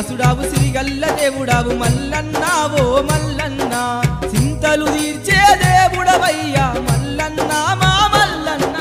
వాసుడావు సిరిగల్ల దేవుడావు మల్లన్న ఓ మల్లన్న చింతలు తీర్చే దేవుడవయ్యా మల్లన్న మా మల్లన్న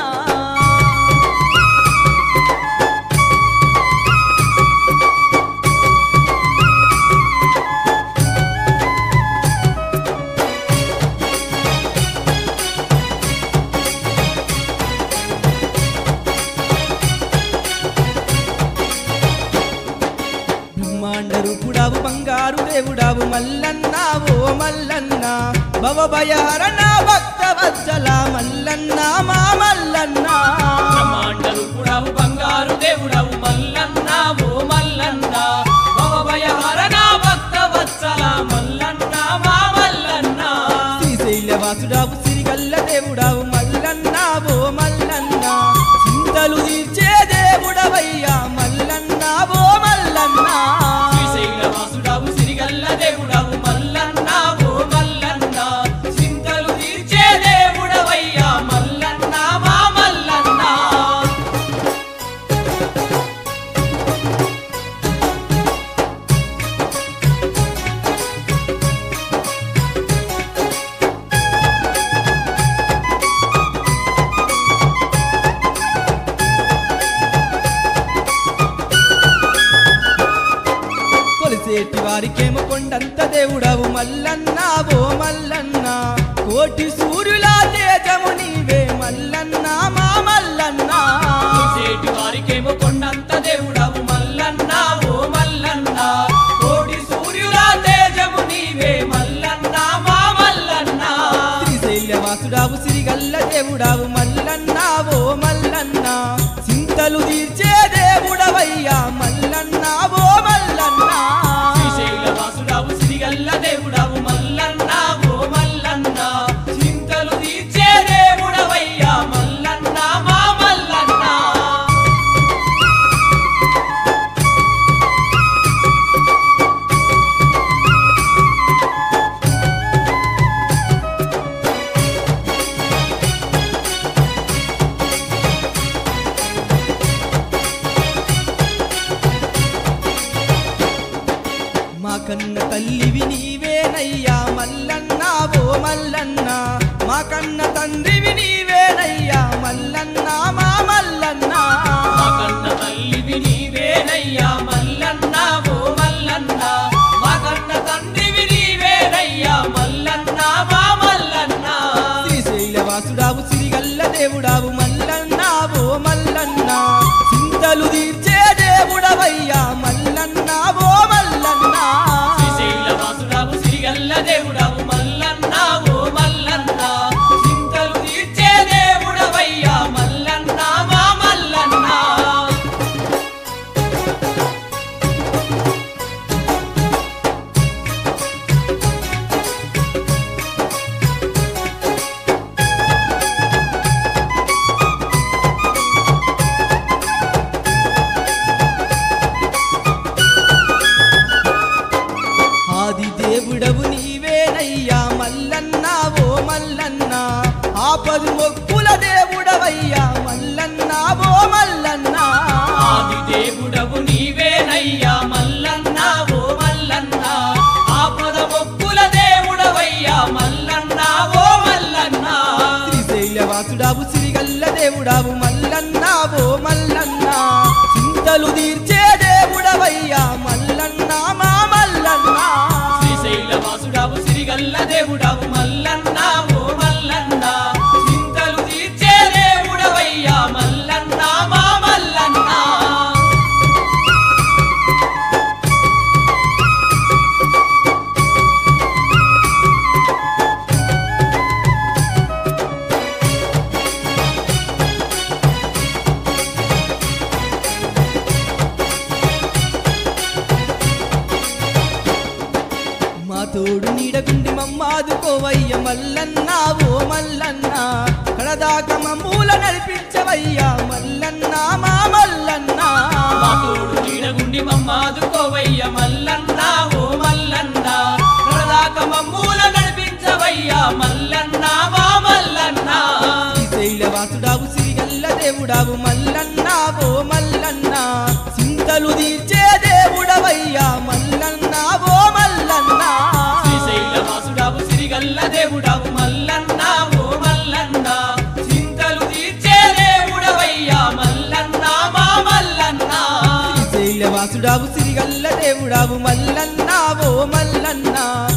బ్రహ్మాండ రూపుడావు బంగారు దేవుడావు మల్లన్న ఓ మల్లన్న భవభయహరణ భక్త వత్సల మల్లన్న మా మల్లన్న బ్రహ్మాండ రూపుడవు బంగారు దేవుడవు మల్లన్న ఓ మల్లన్న భవభయహరణ భక్త వత్సల మల్లన్న మా మల్లన్న శ్రీశైల వాసుడావు సిరిగల్ల దేవుడావు మల్లన్న ఓ మల్లన్న చింతలు తీర్చే దేవుడవయ్యా మల్లన్న ఓ మల్లన్న శ్రీశైల వాసుడవు సిరిగల్ల దేవుడవు మల్లన్న ఓ మల్లన్న చింతలు తీర్చే దేవుడవయ్యా మల్లన్న మా మల్లన్న కొలిసేటి వారికేమో కొండంత దేవుడవు మల్లన్న ఓ మల్లన్న కోటి సూర్యుల తేజము నీవే మల్లన్న మా మల్లన్న చేటి వారికేమో కొండంత దేవుడవు మల్లన్న ఓ మల్లన్న కోటి సూర్యుల తేజము నీవే మల్లన్న మా మల్లన్న శ్రీశైల వాసుడావు సిరిగల్ల దేవుడావు మల్లన్న ఓ మల్లన్న చింతలు తీర్చే దేవుడవయ్యా మల్లన్న ఓ మల్లన్న శ్రీశైల వాసుడవు సిరిగల్ల దేవుడవు మల్లన్న ఓ మల్లన్న చింతలు తీర్చే దేవుడవయ్యా మల్లన్న మా మల్లన్న మా కన్న తల్లివి నీవేనయ్యా మల్లన్న ఓ మల్లన్న మా కన్న తండ్రివి నీవేనయ్యా మల్లన్న మా మల్లన్న మా కన్న తల్లివి నీవేనయ్యా మల్లన్న ఓ మల్లన్న మా కన్న తండ్రివి నీవేనయ్యా మల్లన్న మా మల్లన్న శ్రీశైల వాసుడావు సిరిగల్ల దేవుడావు మల్లన్న ఓ మల్లన్న చింతలు తీర్చే దేవుడవయ్యా మల్లన్న ఓ మల్లన్న శ్రీశైల వాసుడవు సిరిగల్ల దేవుడవు మల్లన్న ఓ మల్లన్న చింతలు తీర్చే దేవుడవయ్యా మల్లన్న మా మల్లన్న ఆది దేవుడవు నీవేనయ్యా మల్లన్న ఓ మల్లన్న ఆపదు మొక్కుల దేవుడవయ్యా మల్లన్న ఓ మల్లన్న ఆది దేవుడవు నీవేనయ్యా మల్లన్న ఓ మల్లన్న ఆపద మొక్కుల దేవుడవయ్యా మల్లన్న ఓ మల్లన్న శ్రీశైల వాసుడావు సిరిగల్ల దేవుడావు మల్లన్న ఓ మల్లన్న చింతలు తీర్చే దేవుడవయ్యా మల్లన్న మా మల్లన్న శ్రీశైల వాసుడవు సిరిగల్ల దేవుడవు మల్లన్న ఓ మల్లన్న చింతలు తీర్చే దేవుడవయ్యా మల్లన్న మా మల్లన్న మా తోడు నీడగుండి మమ్మాదుకోవయ్య మల్లన్న ఓ మల్లన్న కడదాక మమ్మూల నడిపించవయ్యా మల్లన్న మా మల్లన్న మా తోడు నీడగుండి మమ్మాదుకోవయ్య మల్లన్న ఓ మల్లన్న ప్రదాక మమ్మూల నడిపించవయ్యా మల్లన్న మా మల్లన్న శ్రీశైల వాసుడావు సిరిగల్ల దేవుడావు మల్లన్న ఓ మల్లన్న చింతలు తీర్చే దేవుడవయ్యా మల్లన్న సిరిగల్ల దేవుడవు మల్లన్న ఓ మల్లన్న చింతలు తీర్చే దేవుడవయ్యా మల్లన్న మా మల్లన్న శ్రీశైలవాసుడావు సిరిగల్ల దేవుడావు మల్లన్న ఓ మల్లన్న